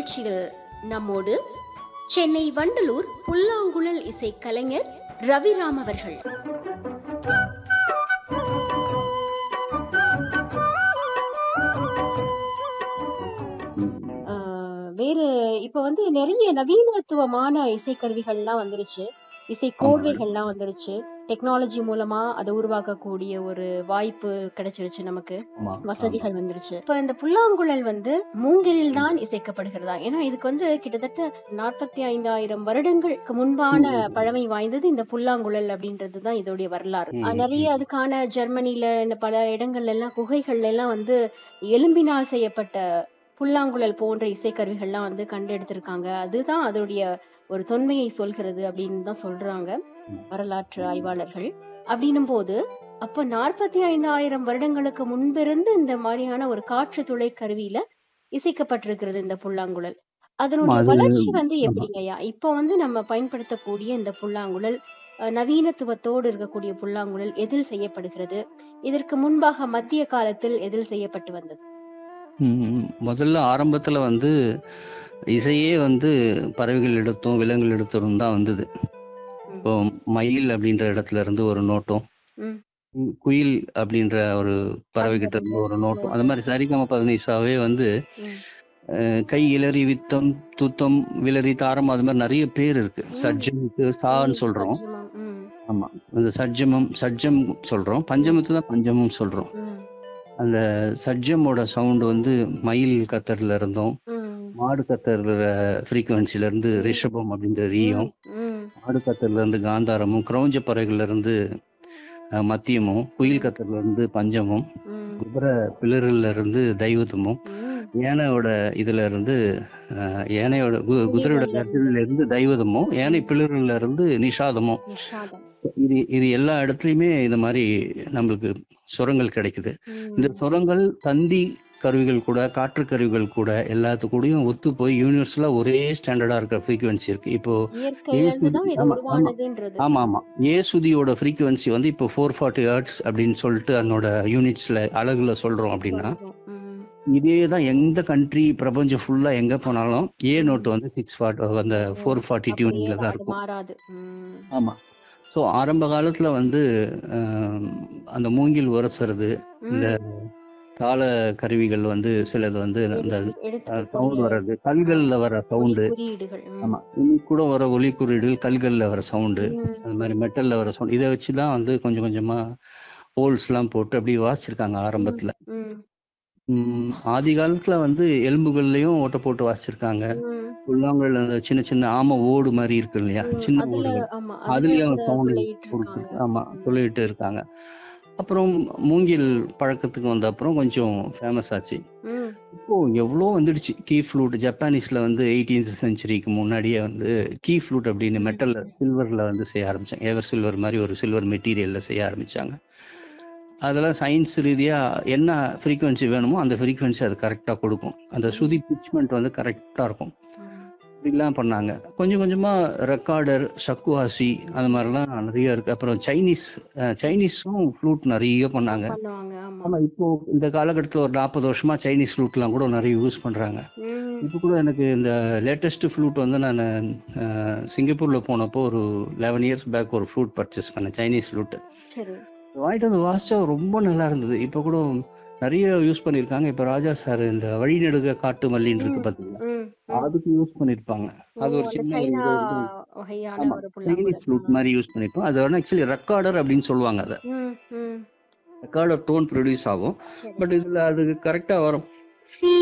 நிகழ்ச்சியில் நம்மோடு சென்னை வண்டலூர் புல்லாங்குழல் இசை கலைஞர் ரவிராம் அவர்கள் ஆஹ் வேறு இப்ப வந்து நிறைய நவீனத்துவமான இசைக்கருவிகள்லாம் வந்துருச்சு இசை கோர்வைகள்லாம் வந்துருச்சு டெக்னாலஜி மூலமா அதை உருவாக்கக்கூடிய ஒரு வாய்ப்பு கிடைச்சிருச்சு நமக்கு ஆமா வசதிகள் வந்துருச்சு இப்ப இந்த புல்லாங்குழல் வந்து மூங்கிலில் தான் இசைக்கப்படுகிறதா ஏன்னா இதுக்கு வந்து கிட்டத்தட்ட நாற்பத்தி ஐந்தாயிரம் வருடங்களுக்கு முன்பான பழமை வாய்ந்தது இந்த புல்லாங்குழல் அப்படின்றது தான் இதோடைய வரலாறு ம், அஹ் நிறைய அதுக்கான ஜெர்மனில இந்த பல இடங்கள்ல எல்லாம் குகைகள்ல எல்லாம் வந்து எலும்பினால் செய்யப்பட்ட புல்லாங்குழல் போன்ற இசைக்கருவிகள்லாம் வந்து கண்டெடுத்திருக்காங்க அதுதான் அதோடைய ஒரு தொன்மையை சொல்கிறது அப்படின்னு தான் சொல்றாங்க ம். வரலாற்று ஆய்வாளர்கள் அப்படின்னும் போது அப்ப நாற்பத்தி ஐந்தாயிரம் வருடங்களுக்கு முன்பிருந்து இந்த மாதிரியான ஒரு காற்று துளை கருவியில இசைக்கப்பட்டிருக்கிறது இந்த புல்லாங்குழல் அதனுடைய அது- வளர்ச்சி வந்து ஆமா. எப்படிங்கய்யா இப்போ வந்து நம்ம பயன்படுத்தக்கூடிய இந்த புல்லாங்குழல் அஹ், நவீனத்துவத்தோடு இருக்கக்கூடிய புல்லாங்குழல் எதில் செய்யப்படுகிறது இதற்கு முன்பாக மத்திய காலத்தில் எதில் செய்யப்பட்டு வந்தது ம், முதல்ல ஆரம்பத்துல வந்து இசையே வந்து பறவைகள் எடுத்தும் விலங்குகள் எடுத்தும் தான் வந்தது இப்போ மயில் அப்படின்ற இடத்துல இருந்து ஒரு நோட்டம் ம். கு- குயில் அப்படின்ற ஒரு பறவை கிட்ட இருந்து ஒரு நோட்டம் அந்த மாதிரி சரிகம பதினிசாவே வந்து ம். அஹ், கை இளறி வித்தம் துத்தம் விலரி தாரம் அது மாதிரி நிறைய பேர் இருக்கு ம். சட்ஜமுக்கு சான்னு சொல்றோம் பஞ்சமம், ம், ஆமா அந்த சட்ஜமம் சட்ஜம் சொல்றோம் பஞ்சமத்து தான் பஞ்சமம் சொல்றோம் ம், அந்த சட்ஜமோட சவுண்ட் வந்து மயில் கத்தர்ல இருந்தும் ம், மாடு கத்தர்ல ஃப்ரீக்குவன்சில இருந்து ரிஷபம் அப்படின்ற ரீயும் ம், மாடு கத்தர்ல இருந்து காந்தாரமும் கிரௌஞ்ச பறவைகள்ல இருந்து அஹ், மத்தியமும் குயில் கத்தர்ல இருந்து பஞ்சமும் ம், குபர பிளறுல இருந்து தெய்வத்தமும் ம். யானையோட இதுல இருந்து அஹ், யானையோட கு- குதிரையோட குதிரைகள்ல கருத்துல இருந்து தெய்வதமும் யானை பிளறுல இருந்து நிஷாதமும் நிஷாதம். இது இது எல்லா இடத்துலயுமே இந்த மாதிரி நம்மளுக்கு சுரங்கள் கிடைக்குது ம், இந்த சுரங்கள் தந்தி கருவிகள் கூட காற்று கருவிகள் கூட எல்லாத்து கூடயும் ஒத்து போய் யூனிவர்சலா ஒரே ஸ்டாண்டர்டா இருக்க ஃப்ரீக்குவன்சி இருக்கு இப்போ இயற்கையில இருந்து தான் இது ஆமா, ஆமா. உருவானதுன்றது ஆமா ஆமா ஏ சுதியோட ஃப்ரீக்குவன்சி வந்து இப்போ ஃபோர் ஃபார்ட்டி ஹர்ட்ஸ் அப்படின்னு சொல்லிட்டு அதனோட யூனிட்ஸ்ல அழகுல சொல்றோம் அப்படின்னா ம், இதே தான் எந்த கண்ட்ரி பிரபஞ்சம் ஃபுல்லா எங்க போனாலும் ஏ நோட் வந்து சிக்ஸ் ஃபார்ட்டி அந்த ஃபோர் ஃபார்ட்டி அப்படியே டியூனிங்ல தான் அது இருக்கும் மாறாது ம், ஆமா ஸோ ஆரம்ப காலத்துல வந்து ஆம், அந்த மூங்கில் உரசுறது ம். இந்த தாள கருவிகள் வந்து சிலது வந்து அந்த எடுத்து சவுண்ட் வர்றது கல்கள்ல வர சவுண்டு குறியீடுகள் ம், ஆமா இன்னைக்கு கூட வர ஒலி குறியீடுகள் கல்கள்ல வர சவுண்டு ம், அது மாதிரி மெட்டல்ல வர சவுண்ட் இதை வச்சு தான் வந்து கொஞ்சம் கொஞ்சமா ஹோல்ஸ் எல்லாம் போட்டு அப்படி வாசிச்சிருக்காங்க ஆரம்பத்துல ம், ம், ஆதி காலத்துல வந்து எலும்புகள்லயும் ஓட்ட போட்டு வாசிச்சிருக்காங்க ம், புல்லாங்குழல் அந்த சின்ன சின்ன ஆம ஓடு மாதிரி இருக்கு இல்லையா ம். சின்ன அதுல ஓடுகள் ஆமா அதுலயும் கூட சவுண்ட் துளையிட்டு கொடுத்து இருக்காங்க. ஆமா சொல்லிட்டு இருக்காங்க அப்புறம் மூங்கில் பழக்கத்துக்கு வந்த அப்புறம் கொஞ்சம் ஃபேமஸ் ஆச்சு ம், இப்போ எவ்வளோ வந்துடுச்சு கீ ஃப்ளூட் ஜப்பானீஸ்ல வந்து எயிட்டீன்த் செஞ்சுரிக்கு முன்னாடியே வந்து கீ ஃப்ளூட் அப்படின்னு மெட்டல்ல சில்வர்ல வந்து செய்ய ஆரம்பிச்சாங்க எவர் சில்வர் மாதிரி ஒரு சில்வர் மெட்டீரியல்ல செய்ய ஆரம்பிச்சாங்க அதெல்லாம் சயின்ஸ் ரீதியா என்ன ஃப்ரீக்குவன்சி வேணுமோ அந்த ஃப்ரீக்குவன்சி அது கரெக்டா கொடுக்கும் அந்த சுதி பிச்மெண்ட் வந்து கரெக்டா இருக்கும் ம், இப்படிலாம் பண்ணாங்க கொஞ்சம் கொஞ்சமா ரெக்கார்டர் ஷக்குவாசி அது மாதிரிலாம் நிறைய இருக்கு அப்புறம் சைனீஸ் அஹ், சைனீஸும் ஃப்ளூட் நிறைய பண்ணாங்க பண்ணுவாங்க ஆமா ஆமா இப்போ இந்த காலகட்டத்தில் ஒரு நாற்பது வருஷமா சைனீஸ் ஃப்ளூட்லாம் கூட நிறைய யூஸ் பண்றாங்க ம், இப்போ கூட எனக்கு இந்த லேட்டஸ்ட் ஃப்ளூட் வந்து நான் சிங்கப்பூர்ல போனப்போ ஒரு லெவன் இயர்ஸ் பேக் ஒரு ஃப்ளூட் பர்ச்சேஸ் பண்ணேன் சைனீஸ் ஃப்ளூட் சரி வாங்கிட்டு வந்து வாசிச்சா ரொம்ப நல்லா இருந்தது இப்போ கூட நிறைய யூஸ் பண்ணியிருக்காங்க இப்போ ராஜா சார் இந்த வழிநெடுக காட்டு மல்லின்னு இருக்கு ம், பாத்தீங்களா ம், ம். அதுக்கு யூஸ் பண்ணியிருப்பாங்க ஓ, அது ஒரு அந்த சின்ன சைனா ஒரு இது வகையான ஆமா ஒரு சைனீஸ் புல்லாங்குழல் ஃப்ளூட் மாதிரி யூஸ் பண்ணிருப்போம் அது வந்து ஆக்சுவலி ரெக்கார்டர் அப்படின்னு சொல்லுவாங்க அதை ம், ம். ரெக்கார்டர் டோன் ப்ரொடியூஸ் ஆகும் சரி பட் இதுல அது கரெக்டா வரும்